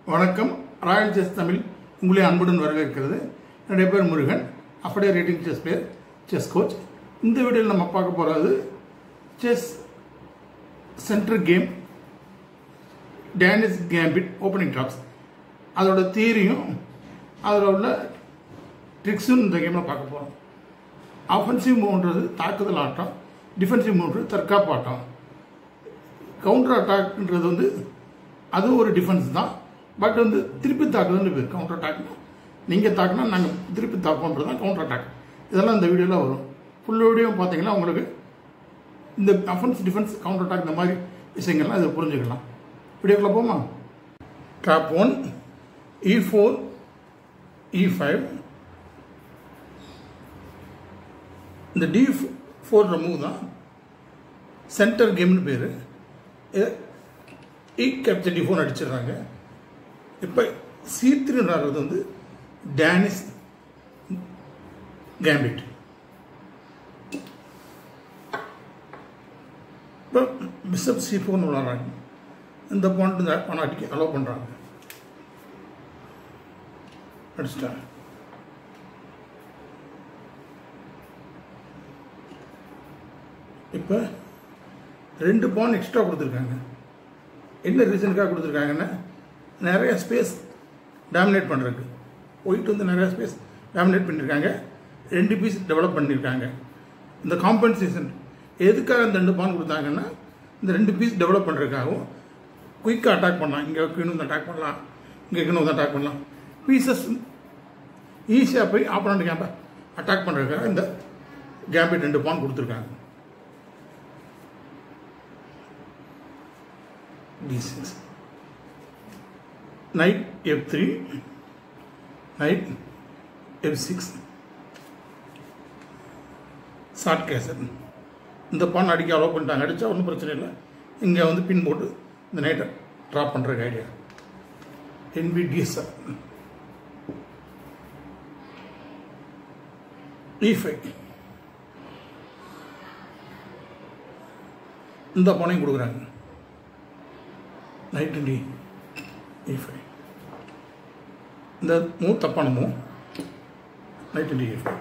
வணக்கம் Royal chess Tamil உங்களை அன்புடன் வரவேற்கிறது என்னுடைய பேர் முருகன் அப்படியே rating chess player chess coach இந்த வீடியோவில் நம்ம பார்க்க போகிறது chess centre game Danish gambit opening traps அதோட தியரியும் அதில் உள்ள ட்ரிக்ஸும் இந்த கேமில் பார்க்க போகிறோம் ஆஃபென்சிவ் மூவ்ன்றது தாக்குதல் ஆட்டம் டிஃபென்சிவ் மூவ்ன்றது தற்காப்பு ஆட்டம் கவுண்டர் அட்டாக்ன்றது வந்து அதுவும் ஒரு டிஃபென்ஸ் தான் பட் வந்து திருப்பி தாக்குதல்னு பேர் கவுண்டர் அட்டாக்னா நீங்கள் தாக்குனா நாங்கள் திருப்பி தாக்குன்றது தான் கவுண்டர் அட்டாக் இதெல்லாம் இந்த வீடியோவில் வரும் ஃபுல் வீடியோ பார்த்தீங்கன்னா உங்களுக்கு இந்த அஃபென்ஸ் டிஃபென்ஸ் கவுண்டர் அட்டாக் இந்த மாதிரி விஷயங்கள்லாம் இதை புரிஞ்சுக்கலாம் வீடியோக்குள்ள போமா டாப் ஒன் இ ஃபோர் இ ஃபைவ் இந்த டி ஃபோர் மூவ் தான் சென்டர் கேம்னு பேர் இ கேப்சர் டி ஃபோன் அடிச்சிடுறாங்க இப்போ சீத்திரின்றது வந்து டேனிஸ் கேம்பிட் இப்போ பிஷப் சி ஃபோன் விளாட்றாங்க இந்த பாயிண்ட் இந்த பணம் அடிக்க அலோவ் பண்ணுறாங்க அடிச்சிட்டாங்க இப்போ ரெண்டு பான் எக்ஸ்ட்ரா கொடுத்துருக்காங்க என்ன ரீசனுக்காக கொடுத்துருக்காங்கன்னா நிறைய ஸ்பேஸ் டாமினேட் பண்ணுறதுக்கு ஒயிட் வந்து நிறைய ஸ்பேஸ் டாமினேட் பண்ணியிருக்காங்க ரெண்டு பீஸ் டெவலப் பண்ணியிருக்காங்க இந்த காம்பன்சேஷன் எதுக்காக இந்த ரெண்டு பான் கொடுத்தாங்கன்னா இந்த ரெண்டு பீஸ் டெவலப் பண்ணுறதுக்காகவும் குயிக்காக அட்டாக் பண்ணலாம் இங்கே வைக்கணும் அட்டாக் பண்ணலாம் இங்கே வைக்கணும் அட்டாக் பண்ணலாம் பீசஸ் ஈஸியாக போய் ஆப்போனண்ட் கேம்பை அட்டாக் பண்ணுறதுக்காக இந்த கேம்பிட் ரெண்டு பான் கொடுத்துருக்காங்க d6 knight f3 knight f6 short kesar இந்த பான் அடிக்க அலோவ் பண்ணிட்டாங்க அடித்தா ஒன்றும் பிரச்சனை இல்லை இங்கே வந்து பின் போட்டு இந்த நைட்டை ட்ராப் பண்ணுறதுக்கு ஐடியா என்பி டிஎஸ்ஆர் இஃபை இந்த பானையும் கொடுக்குறாங்க நைட் டி இ ஃபைவ் இந்த மூ தப்பான மூ நைட் டி இ ஃபைவ்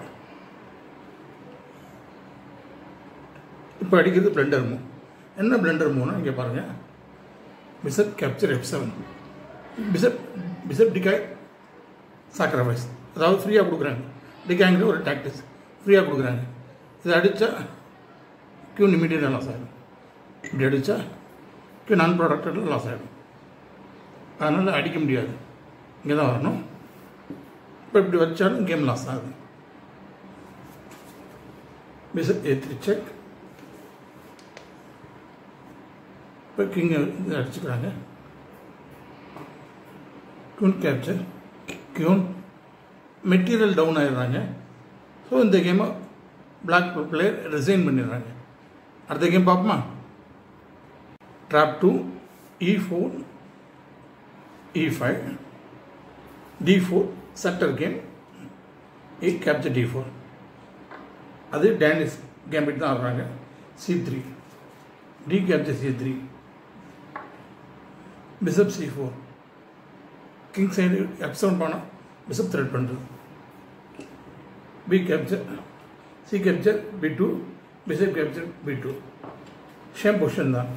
இப்போ அடிக்கிறது பிளெண்டர் மூ என்ன பிளெண்டர் மூனா இங்கே பாருங்கள் bishop capture f seven bishop bishop decoy sacrifice அதாவது ஃப்ரீயாக கொடுக்குறாங்க டிகாய்ங்கிற ஒரு டாக்டிஸ் ஃப்ரீயாக கொடுக்குறாங்க இதை அடித்தா கியூன் இமீடியட்டாக லாஸ் ஆகும் இப்படி அடித்தா நான் ப்ராடக்டில் லாஸ் ஆகிடும் அதனால் அடிக்க முடியாது இங்கே தான் வரணும் இப்போ இப்படி வச்சாலும் கேம் லாஸ் ஆகுது பிசப் ஏ த்ரீ செக் இப்போ கிங் இது அடிச்சுக்கிறாங்க queen capture queen material down ஆகிடுறாங்க ஸோ இந்த கேமை பிளாக் பிளேயர் ரிசைன் பண்ணிடுறாங்க அடுத்த கேம் பார்ப்போமா trap 2 e4 e5 d4 centre game e capture d four அது டேனிஸ் கேம்பிட் தான் ஆடுறாங்க c three d capture c three bishop C four king side f seven பானா பிசப் த்ரெட் பண்ணுறது b capture c capture b two bishop capture b two same position தான்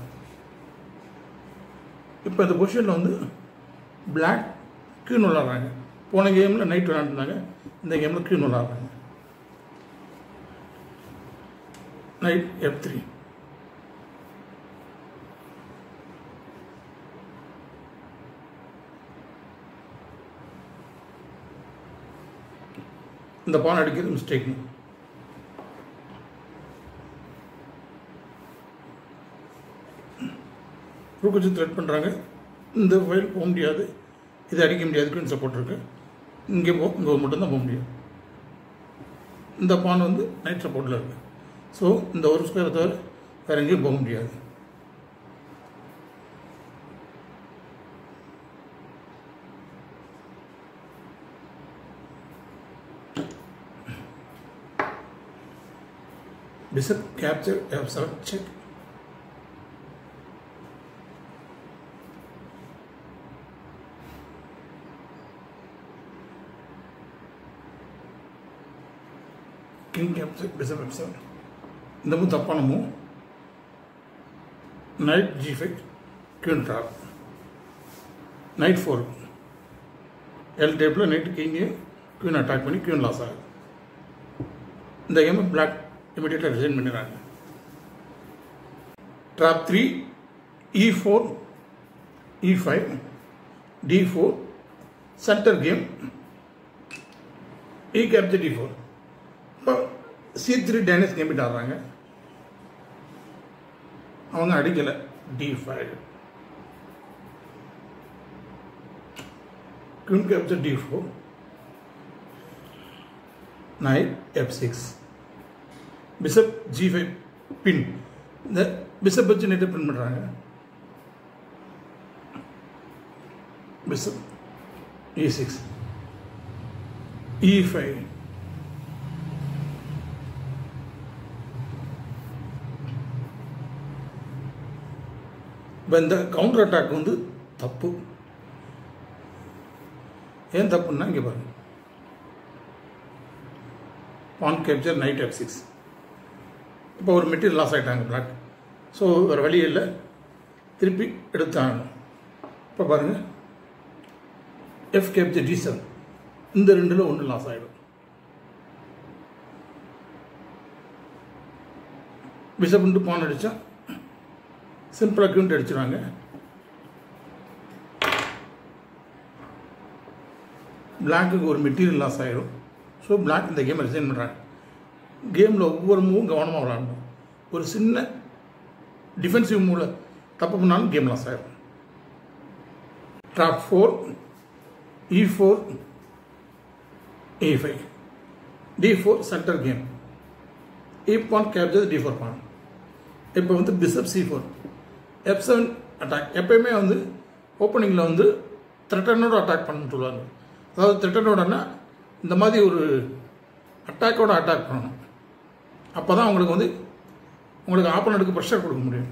இப்போ இந்த பொசிஷனில் வந்து பிளாக் கீழ் விளாட்றாங்க போன கேமில் நைட் விளாண்டுருந்தாங்க இந்த கேமில் கீழ் விளாட்றாங்க நைட் எஃப் த்ரீ இந்த பான் அடிக்கிறது மிஸ்டேக் ரூக் வச்சு த்ரெட் பண்ணுறாங்க இந்த ஃபைல் போக முடியாது இது அடிக்க முடியாது குயின் சப்போர்ட் இருக்கு இங்கே போ இங்கே மட்டும்தான் போக முடியும் இந்த பான் வந்து நைட் சப்போர்ட்டில் இருக்குது ஸோ இந்த ஒரு ஸ்கொயரை தவிர வேறு எங்கேயும் போக முடியாது bishop capture f seven check king capture bishop f seven இந்த மூவ் தப்பான move knight g five queen trap knight four L டேப்பில் நைட்டு கிங்கு குயின் அட்டாக் பண்ணி குயின் லாஸ் ஆகுது இந்த கேமை பிளாக் இமீடியட்டாக ரிசைன் பண்ணிடுறாங்க ட்ராப் த்ரீ இ ஃபோர் இ five D four centre game e capture d four இப்போ c three Danish gambit ஆடுறாங்க அவங்க அடிக்கலை d five queen capture d4 knight f6 bishop g5 pin இந்த பிஷப் வச்சு நெட்டு பின் பண்ணுறாங்க bishop e six e five இப்போ இந்த counter attack வந்து தப்பு ஏன் தப்புன்னா இங்கே பாருங்க pawn capture knight F six இப்போ ஒரு மெட்டீரியல் லாஸ் ஆகிட்டாங்க பிளாக் ஸோ வேறு வழி இல்லை திருப்பி எடுத்தாகணும் இப்போ பாருங்கள் எஃப் கேப்சர் டி செவன் இந்த ரெண்டில் ஒன்று லாஸ் ஆகிடும் பிசப்ன்ட்டு பான் அடித்தா சிம்பிளாக கியூண்ட் அடிச்சிடுவாங்க பிளாக்குக்கு ஒரு மெட்டீரியல் லாஸ் ஆகிடும் ஸோ பிளாக் இந்த கேமை ரிசைன் பண்ணுறாங்க கேமில் ஒவ்வொரு மூவும் கவனமாக விளாடணும் ஒரு சின்ன டிஃபென்சிவ் மூவில் தப்பு பண்ணாலும் கேம் லாஸ் ஆகிடும் trap four e four a five D four centre game e pawn capture d four pawn இப்போ வந்து bishop C four F seven attack எப்பயுமே வந்து ஓப்பனிங்கில் வந்து த்ரெட்டனோட அட்டாக் பண்ண சொல்லுவாங்க அதாவது த்ரெட்டனோடனா இந்த மாதிரி ஒரு அட்டாக்கோட அட்டாக் பண்ணணும் அப்போ தான் உங்களுக்கு வந்து உங்களுக்கு ஆப்பனடுக்கு ப்ரெஷர் கொடுக்க முடியும்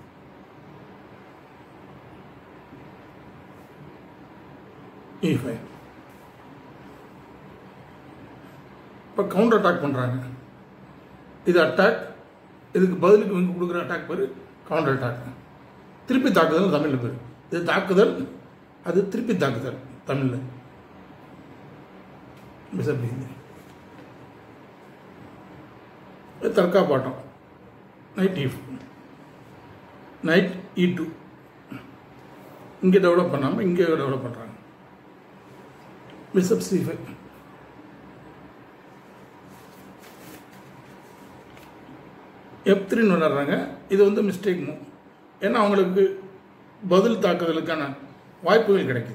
இ ஃபைவ் இப்போ கவுண்டர் அட்டாக் பண்ணுறாங்க இது அட்டாக் இதுக்கு பதிலுக்கு இவங்க கொடுக்குற அட்டாக் பேர் கவுண்டர் அட்டாக் திருப்பி தாக்குதல் தமிழில் பேர் இது தாக்குதல் அது திருப்பி தாக்குதல் தமிழில் பிசப் ஹிந்தி தற்காப்பாட்டம் knight E knight E two இங்கே டெவலப் பண்ணாமல் இங்கே டெவலப் பண்ணுறாங்க பிசப் சி ஃபைவ் எஃப் த்ரீன்னு விளாட்றாங்க இது வந்து மிஸ்டேக் மூவ் ஏன்னா அவங்களுக்கு பதில் தாக்குதலுக்கான வாய்ப்புகள் கிடைக்குது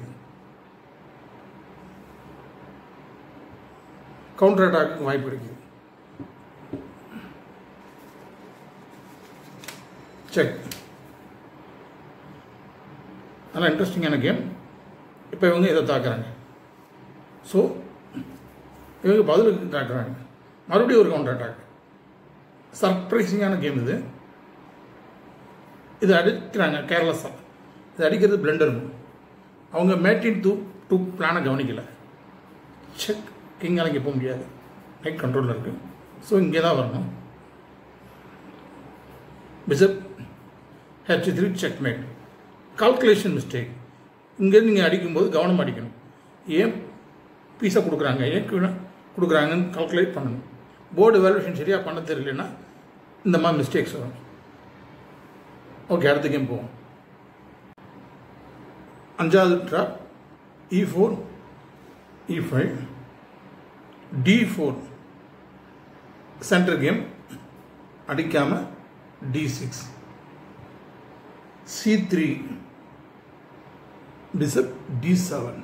கவுண்டர் அட்டாக்கு வாய்ப்பு கிடைக்குது செக் நல்லா இன்ட்ரெஸ்டிங்கான கேம் இப்போ இவங்க இதை தாக்குறாங்க ஸோ இவங்க பதிலுக்கு தாக்குறாங்க மறுபடியும் ஒரு கவுண்டர் அட்டாக் சர்ப்ரைசிங்கான கேம் இது இது அடிக்கிறாங்க கேர்லெஸ்ஸாக இது அடிக்கிறது பிளெண்டர் அவங்க மேட்டின் டூ டூ பிளானை கவனிக்கல செக் கிங்கால் இங்கே போக முடியாது நைட் கண்ட்ரோலில் இருக்குது ஸோ இங்கே தான் வரணும் bishop H three checkmate calculation mistake இங்கே நீங்கள் அடிக்கும்போது கவனம் அடிக்கணும் ஏன் பீஸை கொடுக்குறாங்க ஏன் கீழே கொடுக்குறாங்கன்னு கால்குலேட் பண்ணணும் போர்டு வேல்யூஷன் சரியாக பண்ண தெரியலன்னா இந்த மாதிரி மிஸ்டேக்ஸ் வரும் ஓகே அடுத்த கேம் போவோம் அஞ்சாவது ட்ராப் இ ஃபோர் இ five D four centre game அடிக்காம D six C three bishop D seven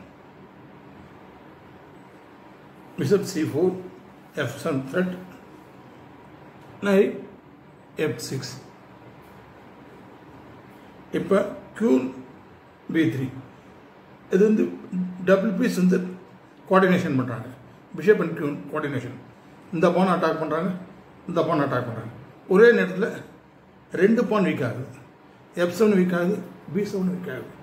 bishop C four F seven threat knight F six இப்போ கியூன் பி த்ரீ இது வந்து டபுள் பீஸ் வந்து coordination பண்ணுறாங்க bishop and queen coordination இந்த pawn attack பண்ணுறாங்க இந்த pawn attack பண்ணுறாங்க ஒரே நேரத்தில் ரெண்டு பான் வீக் ஆகுது எஃப் செவன் வீக் ஆகுது பி செவன் வீக் ஆகுது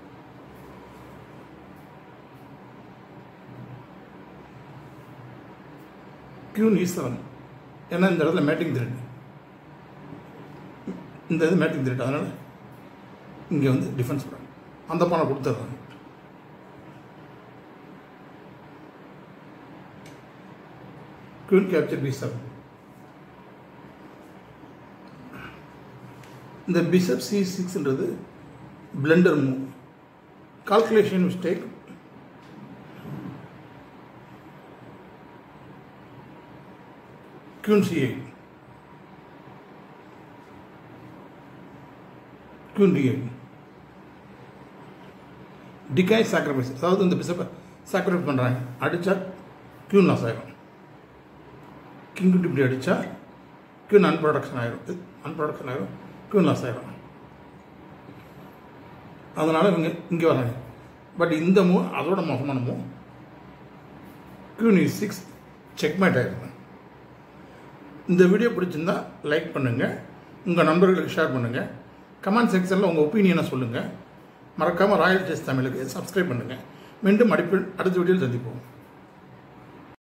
கியூன் இ செவன் ஏன்னா இந்த இடத்துல மேட்டிங் த்ரெட் இந்த இது மேட்டிங் த்ரெட் அதனால் இங்கே வந்து டிஃபென்ஸ் பண்ணுறாங்க அந்த பானை கொடுத்துட்றாங்க குயின் கேப்சர் பி செவன் இந்த பிஷப் சி சிக்ஸ்ன்றது blunder move calculation mistake queen C eight queen D eight decoy sacrifice அதாவது இந்த பிஷப்பை சாக்ரிஃபைஸ் பண்ணுறாங்க அடித்தா கியூன் லாஸ் ஆகிடும் கிங் இப்படி அடித்தா கியூன் அன்ப்ரொடக்ஷன் ஆகிடும் அன்ப்ரொடக்ஷன் ஆகிடும் கியூன் லாஸ் ஆகிடும் அதனால் இவங்க இங்கே வராங்க பட் இந்த மூவ் அதோட மோசமான move queen is six checkmate ஆகிடும் இந்த வீடியோ பிடிச்சிருந்தா லைக் பண்ணுங்கள் உங்கள் நண்பர்களுக்கு ஷேர் பண்ணுங்கள் கமெண்ட் செக்ஷனில் உங்கள் ஒப்பீனியனை சொல்லுங்கள் மறக்காமல் ராயல் டேஸ்ட் தமிழுக்கு சப்ஸ்கிரைப் பண்ணுங்கள் மீண்டும் அடிப்பில் அடுத்த வீடியோவில் சந்திப்போம்